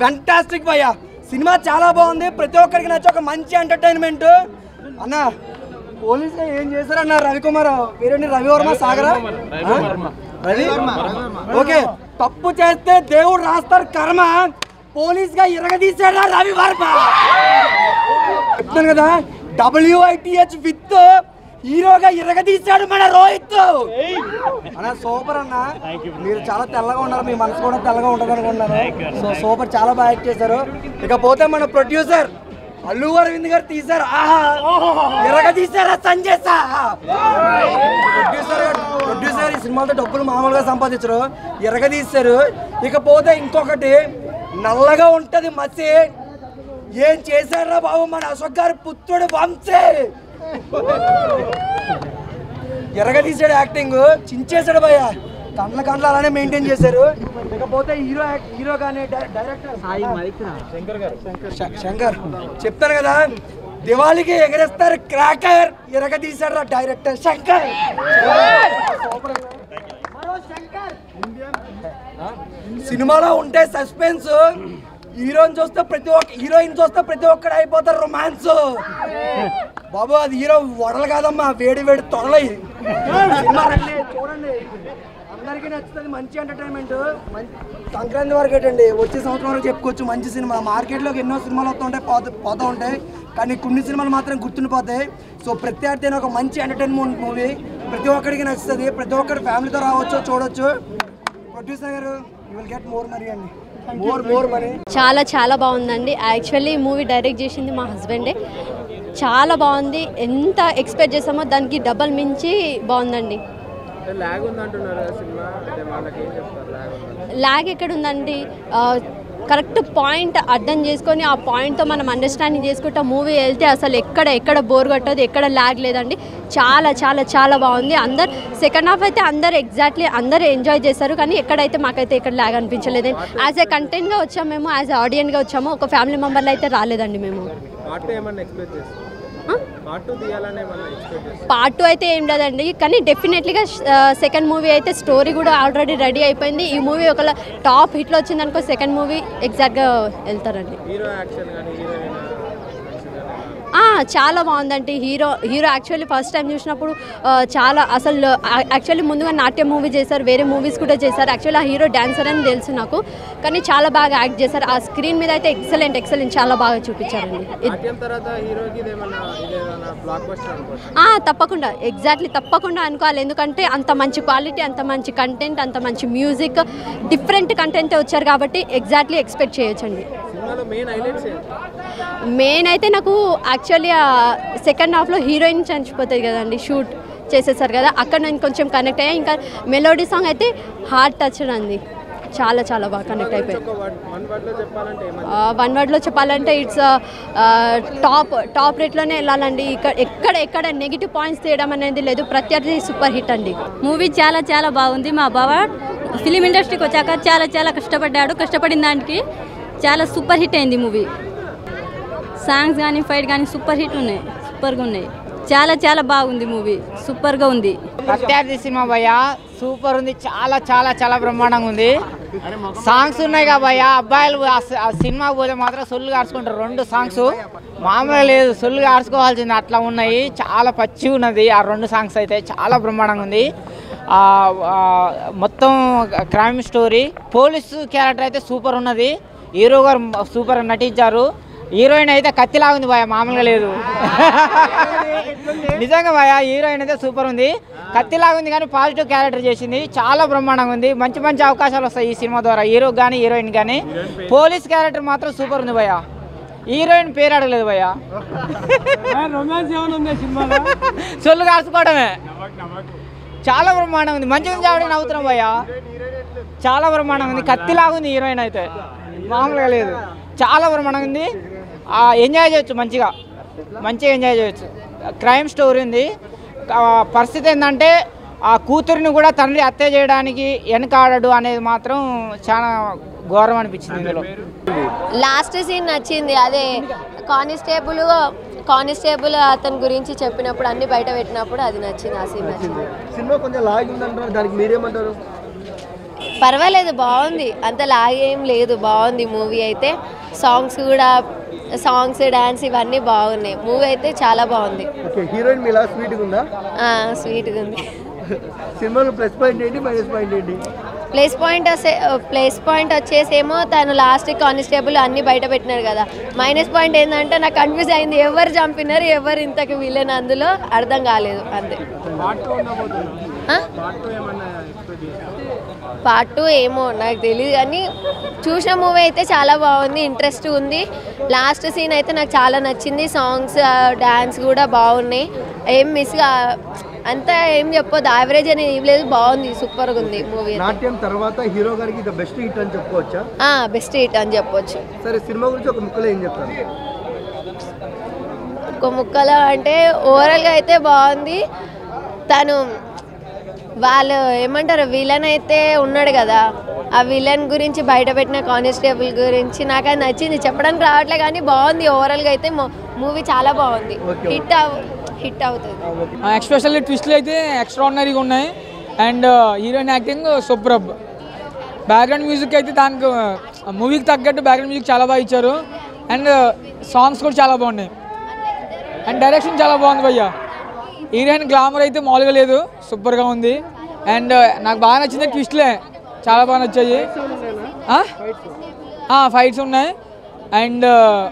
Fantastic భయ్య cinema చాలా బాగుంది ప్రతి ఒక్కరికి నచ్చి ఒక మంచి ఎంటర్టైన్మెంట్ అన్న పోలీస్ ఏం చేశారన్న రవికుమార్ పేరేంటి రవివర్మ సాగరా ఆ? రవి ఓకే తప్పు చేస్తే దేవుడు రాస్తారు కర్మ పోలీస్ గా ఇరగదీశాడా రవి వర్మ చెప్తాను కదా డబ్ల్యూఐటిహెచ్ విత్ హీరోగా ఇరగదీశాడు మన రోహిత్ అన్న సూపర్ అన్న మీరు చాలా తెల్లగా ఉన్నారు మీ మనసు కూడా తెల్లగా ఉంటుంది అనుకుంటున్నాను సో సూపర్ చాలా బాగా యాక్ట్ చేశారు ఇకపోతే మన ప్రొడ్యూసర్ అల్లు అరవింద్ గారు తీశారు ఆహా ఎరగ తీశారా సంజయ్ సా ప్రొడ్యూసర్ ప్రొడ్యూసర్ ఈ సినిమాతో డబ్బులు మామూలుగా సంపాదించరు ఎరగ తీశారు ఇకపోతే ఇంకొకటి నల్లగా ఉంటది మసి ఏం చేశారా బాబు మన అశోక్ గారి పుత్రుడు వంశీ ఎరగదీశాడు యాక్టింగ్ చించేశాడు భయ్య కండ్ల కండ్ల అలానే మెయింటైన్ చేశారు ఇకపోతే హీరో యాక్- హీరో కానీ డై- డైరెక్టర్ శ- శంకర్ చెప్తాను కదా దివాళికి ఎగరేస్తారు క్రాకర్ ఎరగదీశాడు రా డైరెక్టర్ శంకర్ సూపర్ అన్న. మరో శంకర్. ఆ? సినిమాలో ఉంటే సస్పెన్స్ హీరోయిన్ చూస్తే ప్రతి ఒక్క హీరోయిన్ చూస్తే ప్రతి ఒక్కడు అయిపోతారు రొమాన్స్ బాబు అది హీరో వడలు కాదమ్మా వేడి వేడి తొడలయి సినిమా రండి, చూడండి అందరికీ నచ్చుతుంది మంచి ఎంటర్టైన్మెంట్ మంచి సంక్రాంతి వరకు ఏంటండి వచ్చే సంవత్సరం వరకు చెప్పుకోవచ్చు మంచి సినిమా మార్కెట్లోకి ఎన్నో సినిమాలు వస్తూ ఉంటాయి పోతూ పోతూ ఉంటాయి కానీ కొన్ని సినిమాలు మాత్రం గుర్తుండిపోతాయి సో ప్రత్యర్థి అనే ఒక మంచి ఎంటర్టైన్మెంట్ మూవీ ప్రతి ఒక్కరికి నచ్చుతుంది ప్రతి ఒక్కరు ఫ్యామిలీతో రావచ్చు చూడొచ్చు producer garu you will get more money అండి మోర్ మోర్ మనీ చాలా చాలా బాగుందండి యాక్చువల్లీ ఈ మూవీ డైరెక్ట్ చేసింది మా హస్బెండే చాలా బాగుంది ఎంత ఎక్స్పెక్ట్ చేసామో దానికి డబల్ మించి బాగుందండి లాగ్ ఉంది అంటున్నారు కదా సినిమా అంటే వాళ్ళకి ఏం చెప్తారు లాగ్ ఉంది లాగ్ ఎక్కడ ఉందండి కరెక్ట్ పాయింట్ అర్థం చేసుకొని ఆ పాయింట్తో మనం అండర్స్టాండింగ్ చేసుకుంటే మూవీ వెళ్తే అసలు ఎక్కడ ఎక్కడ బోర్ కొట్టదు ఎక్కడ లాగ్ లేదండి చాలా చాలా చాలా బాగుంది అందరు సెకండ్ హాఫ్ అయితే అందరు ఎగ్జాక్ట్లీ అందరు ఎంజాయ్ చేశారు కానీ ఎక్కడైతే మాకైతే ఎక్కడ లాగ్ అనిపించలేదు యాజ్ ఏ కంటెంట్గా వచ్చాము మేము యాజ్ ఏ ఆడియన్గా వచ్చాము ఒక ఫ్యామిలీ మెంబర్లో అయితే రాలేదండి మేము పార్ట్ టూ ఏమన్నా ఎక్స్పెక్ట్ చేస్తారు ఆ? పార్ట్ టూ తీయాలని ఏమన్నా ఎక్స్పెక్ట్ చేస్తారు పార్ట్ టూ అయితే ఏం లేదండి కానీ డెఫినెట్లీగా సెకండ్ మూవీ అయితే స్టోరీ కూడా ఆల్రెడీ రెడీ అయిపోయింది ఈ మూవీ ఒకవేళ టాప్ హిట్లో వచ్చిందనుకో సెకండ్ మూవీ ఎగ్జాక్ట్గా వెళ్తారండి హీరో యాక్షన్ కానీ హీరోయిన్ ఆ, చాలా బాగుందండి hero hero actually first time చూసినప్పుడు ఆ, చాలా అసలు యాక్చువల్లీ ముందుగా నాట్యం మూవీ చేశారు వేరే మూవీస్ కూడా చేశారు యాక్చువల్లీ ఆ హీరో డాన్సర్ అని తెలుసు నాకు కానీ చాలా బాగా యాక్ట్ చేశారు ఆ స్క్రీన్ మీద అయితే ఎక్సలెంట్ ఎక్సలెంట్ చాలా బాగా చూపించారండి ఇది నాట్యం తర్వాత హీరోకి ఇదేమన్నా ఇదేమన్నా బ్లాక్ బస్టర్ అనుకోవచ్చు ఆ, తప్పకుండా ఎగ్జాక్ట్లీ తప్పకుండా అనుకోవాలి ఎందుకంటే అంత మంచి క్వాలిటీ అంత మంచి కంటెంట్ అంత మంచి మ్యూజిక్ డిఫరెంట్ కంటెంట్ వచ్చారు కాబట్టి ఎగ్జాక్ట్లీ ఎక్స్పెక్ట్ చేయొచ్చండి సినిమాలో మెయిన్ హైలైట్స్ ఏంటి మెయిన్ అయితే నాకు యాక్చువల్లీ సెకండ్ హాఫ్లో హీరోయిన్ చనిపోతుంది కదండి షూట్ చేసేసారు కదా అక్కడ నేను కొంచెం కనెక్ట్ అయ్యా ఇంకా మెలోడీ సాంగ్ అయితే హార్ట్ టచ్ అండి చాలా చాలా బాగా కనెక్ట్ అయిపోయింది ఒక వర్డ్ వన్ వర్డ్లో చెప్పాలంటే ఏమన్నా వన్ వర్డ్లో చెప్పాలంటే ఇట్స్ టాప్ టాప్ రేట్లోనే వెళ్ళాలండి ఇక్కడ ఎక్కడ ఎక్కడ నెగిటివ్ పాయింట్స్ తీయడం అనేది లేదు ప్రత్యర్థి సూపర్ హిట్ అండి మూవీ చాలా చాలా బాగుంది మా బావ ఫిలిం ఇండస్ట్రీకి వచ్చాక చాలా చాలా కష్టపడ్డాడు కష్టపడిన దానికి చాలా సూపర్ హిట్ అయింది మూవీ సాంగ్స్ కానీ ఫైట్ కానీ సూపర్ హిట్ ఉన్నాయి సూపర్గా ఉన్నాయి చాలా చాలా బాగుంది మూవీ సూపర్గా ఉంది ప్రత్యర్థి సినిమా భయ్య సూపర్ ఉంది చాలా చాలా చాలా బ్రహ్మాండంగా ఉంది సాంగ్స్ ఉన్నాయి కదా భయ్య అబ్బాయిలు ఆ స- ఆ సినిమాకి పోతే మాత్రం సొల్లు కార్చుకుంటారు రెండు సాంగ్స్ మామూలుగా లేదు సొల్లు కార్చుకోవాల్సింది అట్లా ఉన్నాయి చాలా పచ్చిగా ఉన్నది ఆ రెండు సాంగ్స్ అయితే చాలా బ్రహ్మాండంగా ఉంది ఆ, ఆ, మొత్తం క్రైమ్ స్టోరీ పోలీసు క్యారెక్టర్ అయితే సూపర్ ఉన్నది హీరో గారు సూపర్ నటించారు హీరోయిన్ అయితే కత్తిలాగా ఉంది భయ మామూలుగా లేదు నిజంగా భయ హీరోయిన్ అయితే సూపర్ ఉంది కత్తిలాగా ఉంది కానీ పాజిటివ్ క్యారెక్టర్ చేసింది చాలా బ్రహ్మాండంగా ఉంది మంచి మంచి అవకాశాలు వస్తాయి ఈ సినిమా ద్వారా హీరో కానీ హీరోయిన్ కానీ పోలీస్ క్యారెక్టర్ మాత్రం సూపర్ ఉంది భయ హీరోయిన్ పేరు అడగలేదు భయ రొమాన్స్ ఏమైనా ఉందా సినిమాలో సొల్లు కాల్చుకోవడమే చాలా బ్రహ్మాండంగా ఉంది మంచిగా ఉంది కాబట్టి నవ్వుతున్నాం భయ్య చాలా బ్రహ్మాండంగా ఉంది కత్తిలాగా ఉంది హీరోయిన్ అయితే మామూలుగా లేదు చాలా బ్రహ్మాండంగా ఉంది ఆ, ఎంజాయ్ చేయొచ్చు మంచిగా మంచిగా ఎంజాయ్ చేయొచ్చు క్రైమ్ స్టోరీ ఉంది ఆ, పరిస్థితి ఏంటంటే ఆ కూతురిని కూడా తండ్రి హత్య చేయడానికి వెనకాడడు అనేది మాత్రం చాలా ఘోరం అనిపించింది ఇందులో లాస్ట్ సీన్ నచ్చింది అదే కానిస్టేబుల్ కానిస్టేబుల్ అతని గురించి చెప్పినప్పుడు అన్ని బయట పెట్టినప్పుడు అది నచ్చింది ఆ సీన్ నచ్చింది సినిమా కొంచెం లాగ్ ఉందంటారు దానికి మీరేమంటారు పర్వాలేదు బాగుంది అంత లాగేం లేదు బాగుంది మూవీ అయితే సాంగ్స్ కూడా సాంగ్స్ డాన్స్ ఇవన్నీ బాగున్నాయి మూవీ అయితే చాలా బాగుంది ఓకే హీరోయిన్ మీలా స్వీట్గా ఉందా స్వీట్గా ఉంది సినిమాలో ప్లస్ పాయింట్ ఏంటి మైనస్ పాయింట్ ఏంటి ప్లేస్ పాయింట్ వస్తే ప్లేస్ పాయింట్ వచ్చేసేమో తను లాస్ట్ కానిస్టేబుల్ అన్ని బయట పెట్టినారు కదా మైనస్ పాయింట్ ఏంటంటే నాకు కన్ఫ్యూజ్ అయింది ఎవరు చంపినారు ఎవరు ఇంతకు వీళ్ళని అందులో అర్థం కాలేదు అంతే పార్ట్ టూ ఉండబోతున్నా ఆ? పార్ట్ టూ ఏమన్నా ఎక్స్పెక్ట్ చేస్తాం పార్ట్ టూ ఏమో నాకు తెలియదు కానీ చూసిన మూవీ అయితే చాలా బాగుంది ఇంట్రెస్ట్ ఉంది లాస్ట్ సీన్ అయితే నాకు చాలా నచ్చింది సాంగ్స్ డ్యాన్స్ కూడా బాగున్నాయి ఏం మిస్ అంతా ఏం చెప్పొద్దు యావరేజ్ అనేది ఏం లేదు బాగుంది సూపర్గా ఉంది మూవీ నాట్యం తర్వాత హీరో గారికి ద బెస్ట్ హిట్ అని చెప్పుకోవచ్చా బెస్ట్ హిట్ అని చెప్పొచ్చు సరే సినిమా గురించి ఒక ముక్కలో ఏం చెప్తారు ఒక ముక్కలో అంటే ఓవరాల్గా అయితే బాగుంది తను వాళ్ళు ఏమంటారు విలన్ అయితే ఉన్నాడు కదా ఆ విలన్ గురించి బయట పెట్టిన కానిస్టేబుల్ గురించి నాకు అది నచ్చింది చెప్పడానికి రావట్లే కానీ బాగుంది ఓవరాల్గా అయితే మూవీ చాలా బాగుంది హిట్ అవ్ హిట్ అవుతుంది ఎక్స్పెషల్లీ ట్విస్ట్లు అయితే ఎక్స్ట్రాడినరీగా ఉన్నాయి and heroine acting superb background music అయితే దానికి మూవీకి తగ్గట్టు బ్యాక్గ్రౌండ్ మ్యూజిక్ చాలా బాగా ఇచ్చారు అండ్ సాంగ్స్ కూడా చాలా బాగున్నాయి అండ్ డైరెక్షన్ చాలా బాగుంది భయ్య హీరోయిన్ గ్లామర్ అయితే మామూలుగా లేదు సూపర్గా ఉంది అండ్ నాకు బాగా నచ్చింది ట్విస్ట్లే చాలా బాగా నచ్చాయి ఫైట్స్ ఉన్నాయి అండ్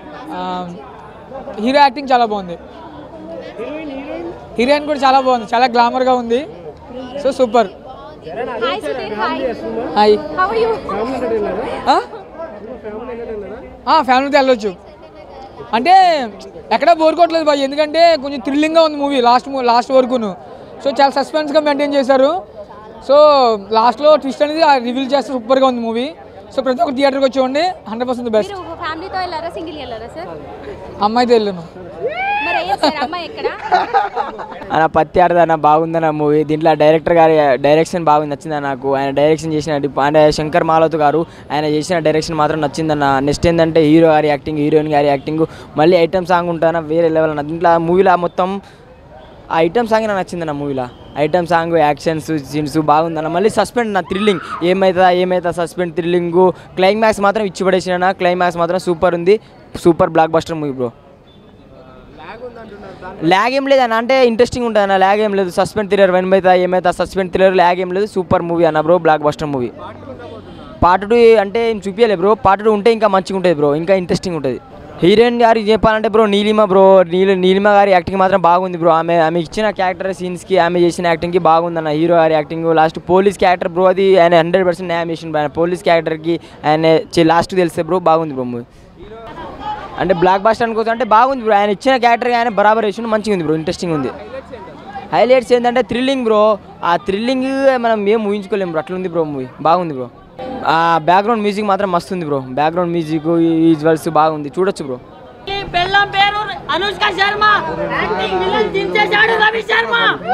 హీరో యాక్టింగ్ చాలా బాగుంది హీరోయిన్ కూడా చాలా బాగుంది చాలా గ్లామర్గా ఉంది సో సూపర్ హాయ్ ఫ్యామిలీతో వెళ్ళొచ్చు అంటే ఎక్కడ బోర్ కొట్టలేదు బాయ్ ఎందుకంటే కొంచెం థ్రిల్లింగ్గా ఉంది మూవీ లాస్ట్ లాస్ట్ వరకును సో చాలా సస్పెన్స్గా మెయింటైన్ చేశారు సో లాస్ట్లో ట్విస్ట్ అనేది రివీల్ చేస్తే సూపర్గా ఉంది మూవీ సో ప్రతి ఒక్క థియేటర్కి వచ్చి చూడండి హండ్రెడ్ పర్సెంట్ బెస్ట్ ఫ్యామిలీతో వెళ్ళారా సింగిల్ వెళ్ళారా సార్ అమ్మాయితో వెళ్ళాను మరి ఏం సార్ అమ్మాయి ఎక్కడ అన్న పత్తి ఆడదన్న బాగుందన్న మూవీ దీంట్లో డైరెక్టర్ గారి డైరెక్షన్ బాగుంది నచ్చిందన్న నాకు ఆయన డైరెక్షన్ చేసిన డిప్- ఆయన శంకర్ మాలవత్ గారు ఆయన చేసిన డైరెక్షన్ మాత్రం నచ్చిందన్న నెక్స్ట్ ఏంటంటే హీరో గారి యాక్టింగ్ హీరోయిన్ గారి యాక్టింగ్ మళ్ళీ ఐటమ్ సాంగ్ ఉంటాన వేరే లెవెల్ అన్న దీంట్లో మూవీలో మొత్తం ఆ ఐటమ్ సాంగ్ నాకు నచ్చిందన్న మూవీలో ఐటమ్ సాంగ్ యాక్షన్స్ సీన్స్ బాగుందన్న మళ్ళీ సస్పెండ్ నా థ్రిల్లింగ్ ఏమైతుందా ఏమైతుందా సస్పెండ్ థ్రిల్లింగ్ క్లైమాక్స్ మాత్రం ఇచ్చి పడేసిన క్లైమాక్స్ మాత్రం సూపర్ ఉంది super blockbuster movie bro lag ఏం లేదు అన్న అంటే ఇంట్రెస్టింగ్ ఉంటుంది అన్న ల్యాగ్ ఏం లేదు సస్పెండ్ థ్రిల్లర్ వన్ బైతా ఏమైతే సస్పెండ్ థ్రిల్లర్ ల్యాగ్ ఏం లేదు సూపర్ మూవీ అన్న bro blockbuster movie part two అంటే ఏం చూపించలే బ్రో పార్ట్ టూ ఉంటే ఇంకా మంచిగా ఉంటుంది బ్రో ఇంకా ఇంట్రెస్టింగ్ ఉంటుంది హీరోయిన్ గారికి చెప్పాలంటే బ్రో నీలిమ బ్రో నీలి నీలిమ గారి యాక్టింగ్ మాత్రం బాగుంది బ్రో ఆమె ఆమె ఇచ్చిన క్యారెక్టర్ సీన్స్కి ఆమె చేసిన యాక్టింగ్కి బాగుందన్న హీరో గారి acting last police character bro అది ఆయన హండ్రెడ్ పర్సెంట్ న్యాయం చేసిన ఆయన పోలీస్ క్యారెక్టర్కి ఆయన లాస్ట్ తెలిస్తే బ్రో బాగుంది బ్రో మూవీ అంటే బ్లాక్ బాస్టర్ అనుకోవచ్చు అంటే బాగుంది బ్రో ఆయన ఇచ్చిన క్యారెక్టర్ ఆయన బరాబర్ వేసిన మంచిగా ఉంది బ్రో ఇంట్రెస్టింగ్ ఉంది హైలైట్స్ ఏంటంటే థ్రిల్లింగ్ బ్రో ఆ థ్రిల్లింగ్ మనం ఏం ఊహించుకోలేము బ్రో అట్లా ఉంది బ్రో మూవీ బాగుంది బ్రో ఆ బ్యాక్గ్రౌండ్ మ్యూజిక్ మాత్రం మస్తు ఉంది బ్రో బ్యాక్గ్రౌండ్ మ్యూజిక్ విజువల్స్ బాగుంది చూడొచ్చు బ్రో పెళ్ళం పేరు అనుష్క శర్మ యాక్టింగ్ విలన్ దించేశాడు రవి శర్మ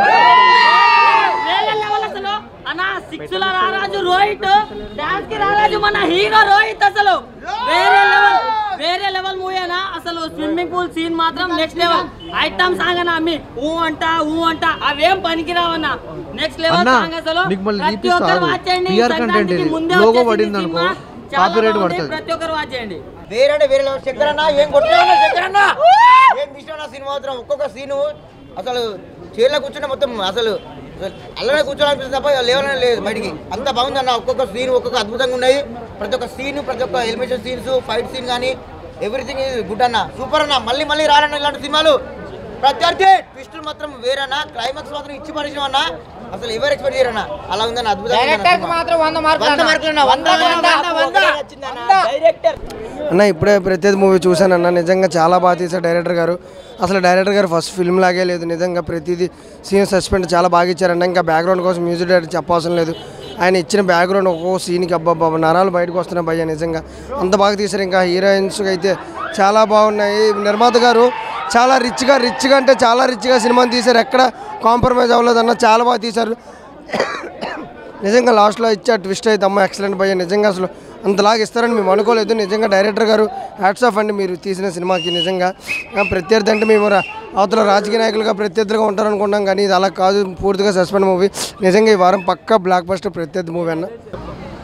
వేరే లెవెల్ అసలు అన్న సిక్స్ ల రారాజు రోహిత్ డాన్స్ కి రారాజు మన హీరో రోహిత్ అసలు వేరే లెవెల్ వేరే లెవెల్ మూవీ అన్న అసలు స్విమ్మింగ్ పూల్ సీన్ మాత్రం నెక్స్ట్ లెవెల్ ఐటమ్ సాంగ్ అన్న మీ ఊ అంట ఊ అంట అవేం పనికిరావన్న నెక్స్ట్ లెవెల్ అన్నా, సాంగ్ అసలు నీకు మళ్ళీ ప్రతి చూపిస్తా ఒక్కరు ఆగు. వాచ్ చేయండి PR content సంక్రాంతికి ఇది. ముందే Logo వచ్చేసింది పడింది అనుకో, సినిమా. చాలా copyright బాగుంది. పడుతుంది. ప్రతి ఒక్కరు వాచ్ చేయండి వేరే అంటే వేరే శంకరన్న ఏం కొట్టలేమన్నా శంకరన్న ఏం తీసిన సినిమా మాత్రం ఒక్కొక్క సీను అసలు చైర్లో కూర్చుంటే మొత్తం అసలు అసలు అల్లనే కూర్చోాలనిపిస్తుంది తప్ప లేవాలని లేదు బయటికి అంత బాగుందన్న ఒక్కొక్క సీన్ ఒక్కొక్క అద్భుతంగా ఉన్నాయి ప్రతి ఒక్క సీన్ ప్రతి ఒక్క ఎలిమినేషన్ సీన్స్ ఫైట్ సీన్ కానీ ఎవ్రీథింగ్ గుడ్ అన్న సూపర్ అన్న మళ్ళీ మళ్ళీ రాలన్న ఇలాంటి సినిమాలు ప్రత్యర్థి ట్విస్టులు మాత్రం వేరన్నా క్లైమాక్స్ మాత్రం ఇచ్చి పడేసిన అన్న అసలు ఎవరు ఎక్స్పెక్ట్ చేయరన్న అలా ఉందన్న అద్భుతంగా ఉందన్న డైరెక్టర్ సినిమా. మాత్రం వంద మార్కులు వంద అన్న. మార్కులు అన్న, వంద వంద వంద వంద డైరెక్టర్ అన్న ఇప్పుడే ప్రత్యేక మూవీ చూశానన్న నిజంగా చాలా బాగా తీశారు డైరెక్టర్ గారు అసలు డైరెక్టర్ గారు ఫస్ట్ ఫిల్మ్ లాగే లేదు నిజంగా ప్రతిదీ సీన్ సస్పెండ్ చాలా బాగా ఇచ్చారన్న ఇంకా బ్యాక్గ్రౌండ్ కోసం మ్యూజిక్ డైరెక్టర్ చెప్పవసరం లేదు ఆయన ఇచ్చిన బ్యాక్గ్రౌండ్ ఒక్కో సీన్కి అబ్బాబ్బా నరాలు బయటకు వస్తున్నాయి భయ్య నిజంగా అంత బాగా తీశారు ఇంకా హీరోయిన్స్ అయితే చాలా బాగున్నాయి నిర్మాత గారు చాలా రిచ్గా రిచ్గా అంటే చాలా రిచ్గా సినిమాని తీశారు ఎక్కడ కాంప్రమైజ్ అవ్వలేదు అన్న చాలా బాగా తీశారు నిజంగా లాస్ట్లో ఇచ్చే ట్విస్ట్ అయితే అమ్మ ఎక్సలెంట్ భయ్య నిజంగా అసలు అంతలాగా ఇస్తారని మేము అనుకోలేదు నిజంగా డైరెక్టర్ గారు హ్యాట్స్ ఆఫ్ అండి మీరు తీసిన సినిమాకి నిజంగా ఆ, ప్రత్యర్థి అంటే మేము రా- అవతల రాజకీయ నాయకులుగా ప్రత్యర్థులుగా ఉంటారనుకుంటాం కానీ ఇది అలా కాదు పూర్తిగా సస్పెండ్ మూవీ నిజంగా ఈ వారం పక్కా బ్లాక్ బస్టర్ ప్రత్యర్థి మూవీ అన్న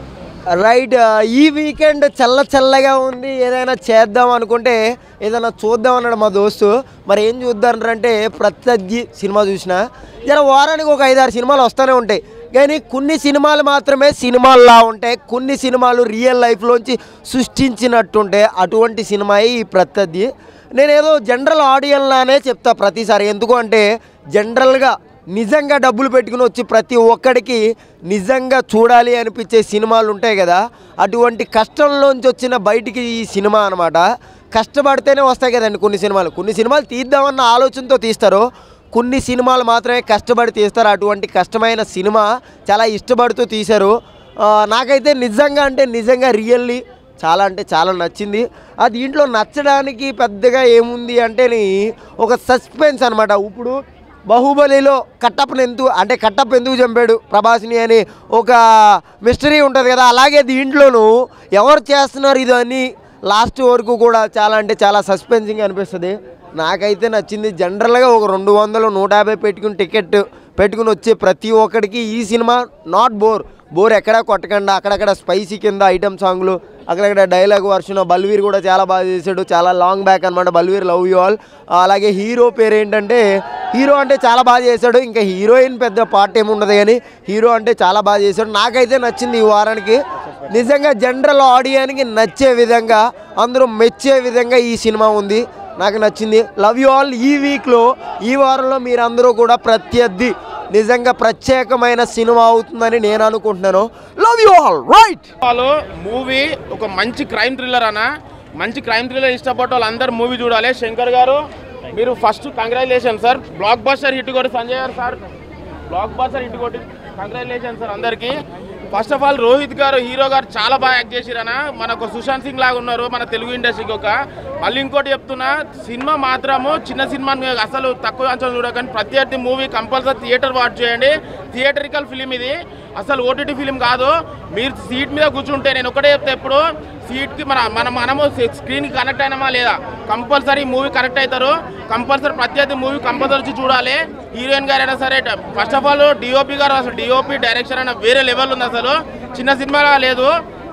రైట్ ఈ వీకెండ్ చల్ల చల్లగా ఉంది ఏదైనా చేద్దాం అనుకుంటే ఏదైనా చూద్దాం అన్నాడు మా దోస్తు మరి ఏం చూద్దామంటే ప్రత్యర్థి సినిమా చూసిన జర వారానికి ఒక ఐదారు సినిమాలు వస్తూనే ఉంటాయి కానీ కొన్ని సినిమాలు మాత్రమే సినిమాల్లా ఉంటాయి కొన్ని సినిమాలు రియల్ లైఫ్లోంచి సృష్టించినట్టుంటాయి అటువంటి సినిమా ఈ ప్రత్యర్థి నేనేదో జనరల్ ఆడియన్లానే చెప్తా ప్రతిసారి ఎందుకు అంటే జనరల్గా నిజంగా డబ్బులు పెట్టుకుని వచ్చి ప్రతి ఒక్కడికి నిజంగా చూడాలి అనిపించే సినిమాలు ఉంటాయి కదా అటువంటి కష్టంలోంచి వచ్చిన బయటికి ఈ సినిమా అనమాట కష్టపడితేనే వస్తాయి కదండి కొన్ని సినిమాలు కొన్ని సినిమాలు తీద్దామన్న ఆలోచనతో తీస్తారు కొన్ని సినిమాలు మాత్రమే కష్టపడి తీస్తారు అటువంటి కష్టమైన సినిమా చాలా ఇష్టపడుతూ తీశారు ఆ, నాకైతే నిజంగా అంటే నిజంగా రియల్లీ చాలా అంటే చాలా నచ్చింది ఆ దీంట్లో నచ్చడానికి పెద్దగా ఏముంది అంటే ఒక సస్పెన్స్ అనమాట ఇప్పుడు బాహుబలిలో కట్టప్పని ఎందుకు అంటే కట్టప్ప ఎందుకు చంపాడు ప్రభాస్ని అని ఒక మిస్టరీ ఉంటుంది కదా అలాగే దీంట్లోనూ ఎవరు చేస్తున్నారు ఇది అని లాస్ట్ వరకు కూడా చాలా అంటే చాలా సస్పెన్సింగ్ అనిపిస్తుంది నాకైతే నచ్చింది జనరల్గా ఒక రెండు వందలు నూట యాభై పెట్టుకుని టికెట్ పెట్టుకుని వచ్చే ప్రతి ఒక్కడికి ఈ సినిమా నాట్ బోర్ బోర్ ఎక్కడా కొట్టకుండా అక్కడక్కడ స్పైసీ కింద ఐటమ్ సాంగ్లు అక్కడక్కడ డైలాగ్ వర్షన్ బల్వీర్ కూడా చాలా బాగా చేశాడు చాలా లాంగ్ బ్యాక్ అనమాట బల్వీర్ లవ్ యూ ఆల్ అలాగే హీరో పేరు ఏంటంటే హీరో అంటే చాలా బాగా చేశాడు ఇంకా హీరోయిన్ పెద్ద పార్ట్ ఏమి ఉండదు కానీ హీరో అంటే చాలా బాగా చేశాడు నాకైతే నచ్చింది ఈ వారానికి నిజంగా జనరల్ ఆడియన్కి నచ్చే విధంగా అందరూ మెచ్చే విధంగా ఈ సినిమా ఉంది నాకు నచ్చింది లవ్ యూ ఆల్ ఈ వీక్లో ఈ వారంలో మీరందరూ కూడా ప్రత్యర్థి నిజంగా ప్రత్యేకమైన సినిమా అవుతుందని నేను అనుకుంటున్నాను లవ్ యూ ఆల్ రైట్ వాళ్ళు మూవీ ఒక మంచి క్రైమ్ థ్రిల్లర్ అన్న మంచి క్రైమ్ థ్రిల్లర్ ఇష్టపడే వాళ్ళందరూ మూవీ చూడాలి శంకర్ గారు మీరు first congratulation sir blockbuster hit కొట్టి Sanjay garu sir blockbuster hit కొట్టి కంగ్రాచులేషన్ సార్ అందరికీ first of all Rohit garu hero గారు చాలా బాగా యాక్ట్ చేసిరన్న మనకు సుశాంత్ సింగ్ లాగా ఉన్నారు మన తెలుగు ఇండస్ట్రీకి ఒక మళ్ళీ ఇంకోటి చెప్తున్నా సినిమా మాత్రము చిన్న సినిమా అసలు తక్కువ అంచనా చూడకండి Prathyarthi movie compulsory theatre watch చేయండి థియేటరికల్ ఫిలిం ఇది అసలు ఓటీటీ ఫిలిం కాదు మీరు సీట్ మీద కూర్చుంటే నేను ఒకటే చెప్తే ఎప్పుడు సీట్కి మన మన మనము స్క్రీన్కి కనెక్ట్ అయినామా లేదా కంపల్సరీ మూవీ కనెక్ట్ అవుతారు కంపల్సరీ ప్రత్యర్థి మూవీ కంపల్సరీ వచ్చి చూడాలి హీరోయిన్ గారు అయినా సరే ఫస్ట్ ఆఫ్ ఆల్ డిఓపి గారు అసలు డిఓపి డైరెక్షన్ అయినా వేరే లెవెల్ ఉంది అసలు చిన్న సినిమాలా లేదు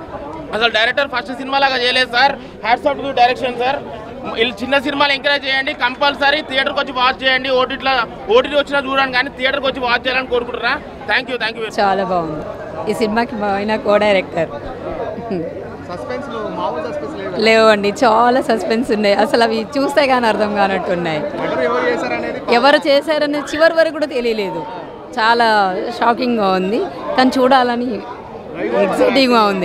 అసలు డైరెక్టర్ ఫస్ట్ సినిమా లాగా చేయలేదు sir hats off to direction sir వీళ్ళు చిన్న సినిమాలు ఎంకరేజ్ చేయండి కంపల్సరీ థియేటర్కి వచ్చి వాచ్ చేయండి ఓటీటీలో ఓటీటీ వచ్చినా చూడండి కానీ థియేటర్కి వచ్చి వాచ్ చేయాలని కోరుకుంటున్నా థ్యాంక్ యూ థ్యాంక్ యూ చాలా బాగుంది ఈ సినిమాకి మా ఆయన కో డైరెక్టర్ లేవండి చాలా సస్పెన్స్ ఉన్నాయి అసలు అవి చూస్తే కానీ అర్థం కానట్టు ఉన్నాయి ఎవరు చేశారనేది చివరి వరకు కూడా తెలియలేదు చాలా షాకింగ్గా ఉంది కానీ చూడాలని ఎగ్జైటింగ్గా ఉంది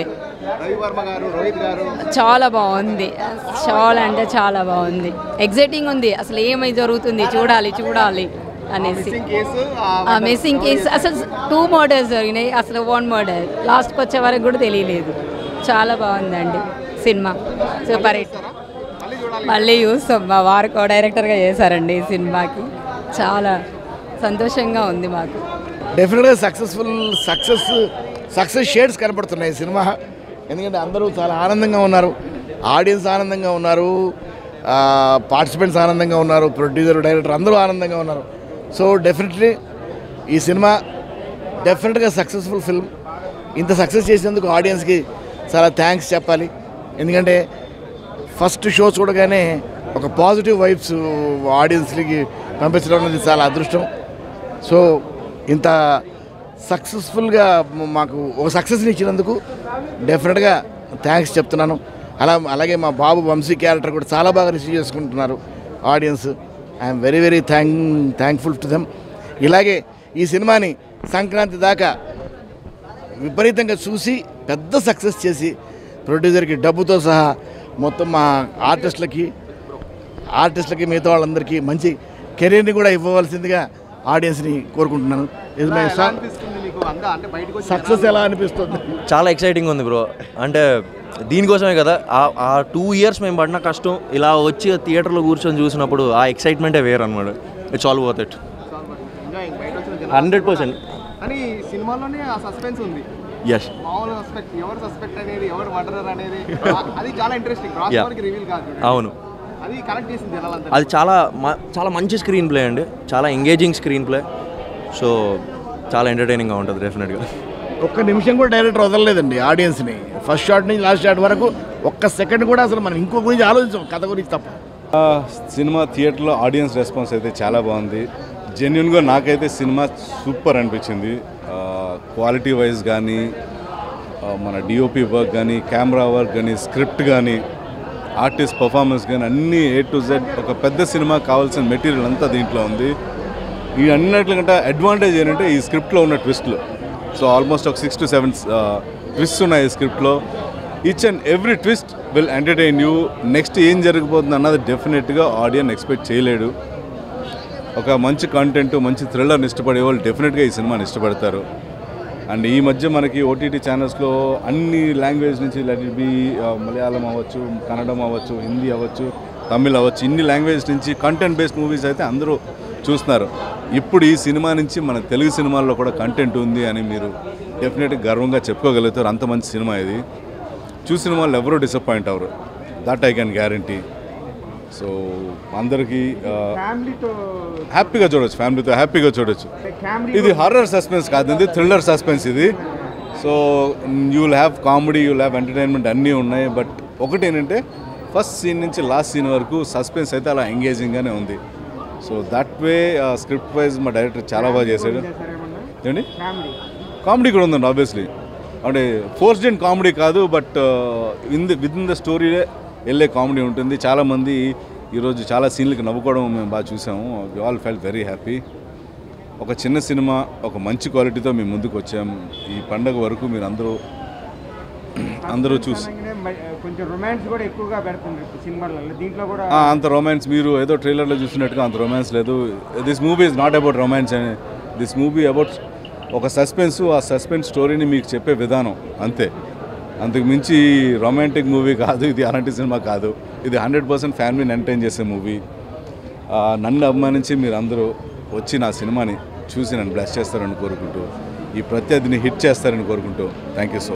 చాలా బాగుంది చాలా అంటే చాలా బాగుంది ఎగ్జైటింగ్ ఉంది అసలు ఏమై జరుగుతుంది చూడాలి చూడాలి అనేసి ఆ మిస్సింగ్ కేసు అసలు టూ మర్డర్స్ జరిగినాయి అసలు వన్ మర్డర్ లాస్ట్కి వచ్చే వరకు కూడా తెలియలేదు చాలా బాగుందండి సినిమా సూపర్ హిట్ మళ్ళీ చూస్తాం మా వారు కో డైరెక్టర్గా చేశారండి ఈ సినిమాకి చాలా సంతోషంగా ఉంది మాకు డెఫినెట్గా సక్సెస్ఫుల్ సక్సెస్ సక్సెస్ షేడ్స్ కనపడుతున్నాయి ఈ సినిమా ఎందుకంటే అందరూ చాలా ఆనందంగా ఉన్నారు ఆడియన్స్ ఆనందంగా ఉన్నారు పార్టిసిపెంట్స్ ఆనందంగా ఉన్నారు ప్రొడ్యూసర్ డైరెక్టర్ అందరూ ఆనందంగా ఉన్నారు సో డెఫినెట్లీ ఈ సినిమా డెఫినెట్గా సక్సెస్ఫుల్ ఫిల్మ్ ఇంత సక్సెస్ చేసినందుకు ఆడియన్స్కి చాలా థ్యాంక్స్ చెప్పాలి ఎందుకంటే ఫస్ట్ షో చూడగానే ఒక పాజిటివ్ వైబ్స్ ఆడియన్స్కి పంపించడం అనేది చాలా అదృష్టం సో ఇంత సక్సెస్ఫుల్గా మాకు ఒక సక్సెస్ని ఇచ్చినందుకు డెఫినెట్గా థ్యాంక్స్ చెప్తున్నాను అలా అలాగే మా బాబు వంశీ క్యారెక్టర్ కూడా చాలా బాగా రిసీవ్ చేసుకుంటున్నారు audience I'm very very thank thankful to them ఇలాగే ఈ సినిమాని సంక్రాంతి దాకా విపరీతంగా చూసి పెద్ద సక్సెస్ చేసి ప్రొడ్యూసర్కి డబ్బుతో సహా మొత్తం మా ఆర్టిస్టులకి ఆర్టిస్టులకి మిగతా వాళ్ళందరికీ మంచి కెరీర్ని కూడా ఇవ్వవలసిందిగా ఆడియన్స్ని కోరుకుంటున్నాను ఇది మై సాంగ్ సక్సెస్ ఎలా అనిపిస్తుంది చాలా ఎక్సైటింగ్ ఉంది బ్రో అంటే దీనికోసమే కదా ఆ- ఆ టూ ఇయర్స్ మేము పడిన కష్టం ఇలా వచ్చి థియేటర్లో కూర్చొని చూసినప్పుడు ఆ ఎక్సైట్మెంటే వేరు అనమాట it's all worth it hundred percent అని సినిమాలోనే ఆ సస్పెన్స్ ఉంది Yes. మామూలు సస్పెక్ట్ ఎవరు సస్పెక్ట్ అనేది ఎవరు మర్డరర్ అనేది ఆ- అది చాలా ఇంట్రెస్టింగ్ రాష్ట్రానికి రివీల్ కాదు అవును అది కనెక్ట్ చేసింది జనాలంతా అది చాలా మ- చాలా మంచి స్క్రీన్ ప్లే అండి చాలా ఎంగేజింగ్ స్క్రీన్ ప్లే సో చాలా ఎంటర్టైనింగ్గా ఉంటుంది డెఫినెట్గా ఒక్క నిమిషం కూడా డైరెక్టర్ వదలలేదండి ఆడియన్స్ని ఫస్ట్ షాట్ నుంచి లాస్ట్ షాట్ వరకు ఒక్క సెకండ్ కూడా అసలు మనం ఇంకో గురించి ఆలోచించాం కథ గురించి తప్ప ఆ, సినిమా థియేటర్లో ఆడియన్స్ రెస్పాన్స్ అయితే చాలా బాగుంది జెన్యున్గా నాకైతే సినిమా సూపర్ అనిపించింది క్వాలిటీ వైజ్ కానీ ఆ, మన డిఓపి వర్క్ కానీ కెమెరా వర్క్ కానీ స్క్రిప్ట్ కానీ ఆర్టిస్ట్ పర్ఫార్మెన్స్ కానీ అన్నీ ఏ టు జెడ్ ఒక పెద్ద సినిమా కావాల్సిన మెటీరియల్ అంతా దీంట్లో ఉంది ఈ అన్నిటికంటే అడ్వాంటేజ్ ఏంటంటే ఈ స్క్రిప్ట్లో ఉన్న ట్విస్ట్లు సో ఆల్మోస్ట్ ఒక సిక్స్ టు సెవెన్ ట్విస్ట్ ఉన్నాయి ఈ స్క్రిప్ట్లో each and every twist will entertain you next ఏం జరగబోతుంది అన్నది డెఫినెట్గా ఆడియన్ ఎక్స్పెక్ట్ చేయలేడు ఒక మంచి కంటెంట్ మంచి థ్రిల్లర్ని ఇష్టపడే వాళ్ళు డెఫినెట్గా ఈ సినిమాని ఇష్టపడతారు అండ్ ఈ మధ్య మనకి ఓటీటీ ఛానల్స్లో అన్ని లాంగ్వేజ్ నుంచి లెట్ ఇట్ బి మలయాళం అవ్వచ్చు కన్నడం అవ్వచ్చు హిందీ అవ్వచ్చు తమిళ్ అవ్వచ్చు ఇన్ని లాంగ్వేజ్ నుంచి కంటెంట్ బేస్డ్ మూవీస్ అయితే అందరూ చూస్తున్నారు ఇప్పుడు ఈ సినిమా నుంచి మన తెలుగు సినిమాల్లో కూడా కంటెంట్ ఉంది అని మీరు డెఫినెట్గా గర్వంగా చెప్పుకోగలుగుతారు అంత మంచి సినిమా ఇది చూసిన వాళ్ళు ఎవరూ డిసప్పాయింట్ అవ్వరు that I can guarantee so అందరికీ ఆ, ఫ్యామిలీతో హ్యాపీగా చూడొచ్చు ఫ్యామిలీతో హ్యాపీగా చూడొచ్చు ఫ్యామిలీ ఇది హర్రర్ సస్పెన్స్ కాదు ఇది థ్రిల్లర్ సస్పెన్స్ ఇది so you will have comedy you will have entertainment అన్నీ ఉన్నాయి బట్ ఒకటి ఏంటంటే ఫస్ట్ సీన్ నుంచి లాస్ట్ సీన్ వరకు సస్పెన్స్ అయితే అలా ఎంగేజింగ్గానే ఉంది so that way script wise మా డైరెక్టర్ చాలా బాగా చేశాడు ఏంటి ఫ్యామిలీ కామెడీ కూడా ఉందండి ఆబ్వియస్లీ అంటే ఫోర్స్డ్ అండ్ కామెడీ కాదు but in the with in the స్టోరీలే వెళ్ళే కామెడీ ఉంటుంది చాలామంది ఈరోజు చాలా సీన్లకి నవ్వుకోవడం మేము బాగా చూసాము we all fell very happy ఒక చిన్న సినిమా ఒక మంచి క్వాలిటీతో మేము ముందుకు వచ్చాము ఈ పండగ వరకు మీరు అందరూ అందరూ చూసి కొంచెం రొమాన్స్ కూడా ఎక్కువగా పెడుతుంది సినిమాలలో దీంట్లో కూడా ఆ, అంత రొమాన్స్ మీరు ఏదో ట్రైలర్లో చూసినట్టుగా అంత రొమాన్స్ లేదు this movie is not about romance అని దిస్ మూవీ అబౌట్ ఒక సస్పెన్స్ ఆ సస్పెన్స్ స్టోరీని మీకు చెప్పే విధానం అంతే అంతకు మించి రొమాంటిక్ మూవీ కాదు ఇది అలాంటి సినిమా కాదు ఇది హండ్రెడ్ పర్సెంట్ ఫ్యామిలీని ఎంటర్టైన్ చేసే మూవీ నన్ను అభిమానించి మీరు అందరూ వచ్చి నా సినిమాని చూసి నన్ను బ్లెస్ చేస్తారని కోరుకుంటూ ఈ ప్రత్యర్థిని హిట్ చేస్తారని కోరుకుంటూ థ్యాంక్ యూ సో